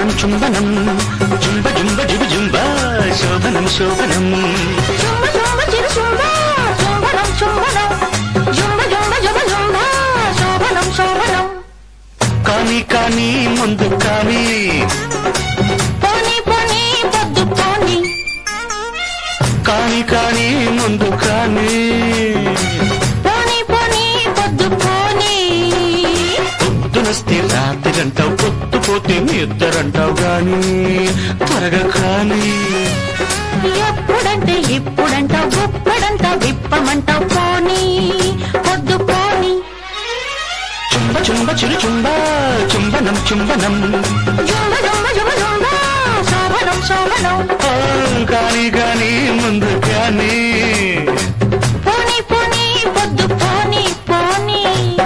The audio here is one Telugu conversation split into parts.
చుంబనం చుంబనం జుంబ జుంబ జుబు జుంబ శోభనం శోభనం జుంబ జుంబ చిరు జుంబ జుంబనం చుంబనం జుంబ జుంబ జుబ జుంబ శోభనం శోభనం కానీ కానీ ముందు కానీ పోనీ పోనీ పొద్దు పోనీ కానీ కానీ ముందు కానీ పోనీ పోనీ పొద్దు పోనీ పొద్దునొస్తే రాత్రిరంటావు పొద్దు పోతే నిద్రంటావు గాని త్వరగా కానీ ఎప్పుడంటే ఇప్పుడంటావు గుప్పడంటావు విప్పమంటావు పోనీ పొద్దు పోనీ చుంబ చుంబ చిరు చుంబ చుంబనం చుంబనం జుంబ జుంబ జుబ జుంబ శోభనం శోభనం ఆ, కానీ కానీ ముందు కానీ పోనీ పోనీ పొద్దు పోనీ పోనీ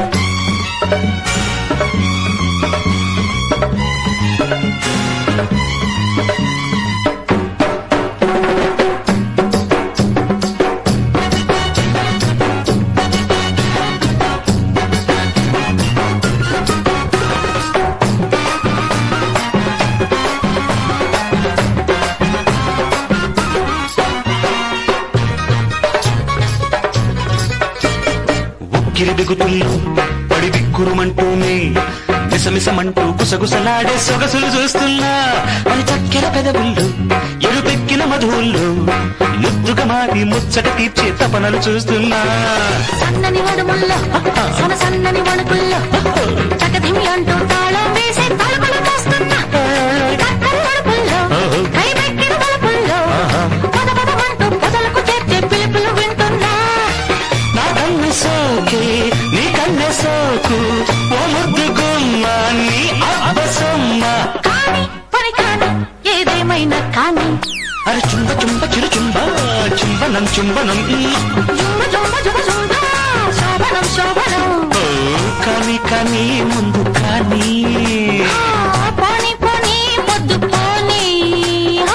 ఉక్కిరి బిగుతుల్లో పడి బిక్కురుమంటూనే మిసమిసమంటూ గుసగుసలాడే సొగసులు చూస్తున్నా అని చక్కెర పెదవుల్లో ఎరుపెక్కిన మధువుల్లో ముద్దుగా మారి ముచ్చట తీర్చే తపనలు చూస్తున్నా సన్నని నడుముల్లో సన సన్నని వణుకుల్లో చకధిమి అంటూ తాళం వేసే తలుపులు మోస్తున్నా కక్కరి నడుపుల్లో కైబెక్కిన తలుపుల్లో పద పదమంటూ పొదలకు చేర్చే పిలుపులు వింటున్నా నా కన్ను సోకే నీ కన్నె సోకు ఓ ముద్దు గుమ్మ నీ అబ్బసమ్మ కానీ పని కానీ ఏదేమైనా కానీ అరే చుంబ చుంబ చిరు చుంబ చుంబనం చుంబనం జుంబ జుంబ జుబ జుంబ శోభనం శోభనం ఓ, కానీ కానీ ముందు కానీ ఆ, పోనీ పోనీ పొద్దు పోనీ ఆ?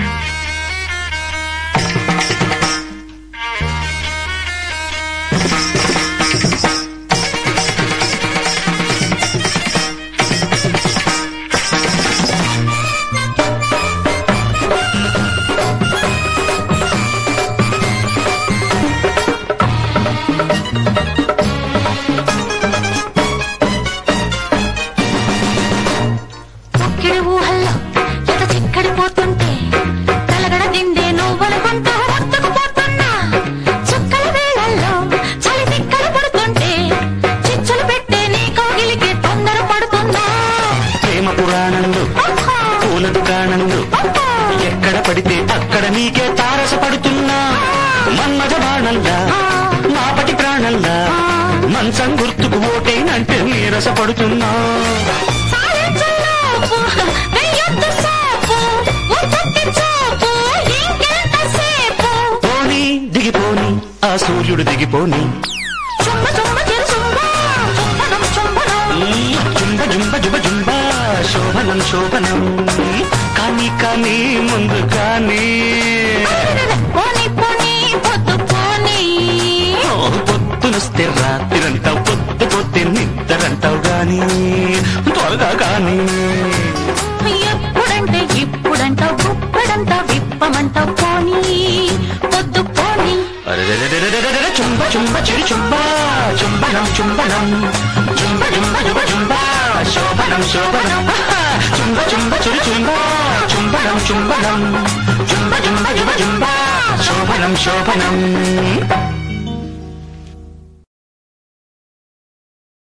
ఒక్కిడి ఊహల్లో ఎత చిక్కడిపోతుంటే కలగడ తిండే నువ్వనుకుంటూ ఒత్తుకుపోతున్నా చుక్కల వేళల్లో చలి తిక్కలు పడుతుంటే చిచ్చులు పెట్టే నీ కౌగిలికి తొందర పడుతున్నా ప్రేమ పురాణంలో ఓహో, పూల దుకాణంలో ఓహో, ఎక్కడ పడితే అక్కడ నీకే తారసపడుతున్నా మన్మథ బాణల్లా మాపటి ప్రాణల్లా మంచం గుర్తుకు ఓటేనంటే నీరసపడుతున్నా సాయంత్రంలోపు వెయ్యొద్దు సోపు, ఉత్తత్తి చూపు, ఇంకెంతసేపు? పోనీ దిగిపోని ఆ సూర్యుడు దిగిపోని చుమ్మ చుమ్మ చిరు చుమ్మ, చుంబనం చుంబనం. జుంబ జుంబ జుబ జుంబ శోభనం శోభనం కానీ కానీ ముందు కానీ పోనీ పోనీ పొద్దు పోనీ ఓ, పొద్దునొస్తే రాత్రిరంటావు పొద్దు పొద్దు నిద్రంటావు గాని త్వరగా కానీ ఎప్పుడంటే ఇప్పుడంటావు గుప్పడంటావు విప్పమంటావు పోనీ పొద్దు పోనీ అరెరెరెరెరెరెరెరె, చుంబ చుంబ చిరు చుంబ చుంబనం చుంబనం చుంబ జుంబ జుబ జుంబ శోభనం శోభనం చుంబ చుంబ చిరు చుంబ చుంబనం చుంబనం చుంబ జుంబ జుబ జుంబ శోభనం శోభనం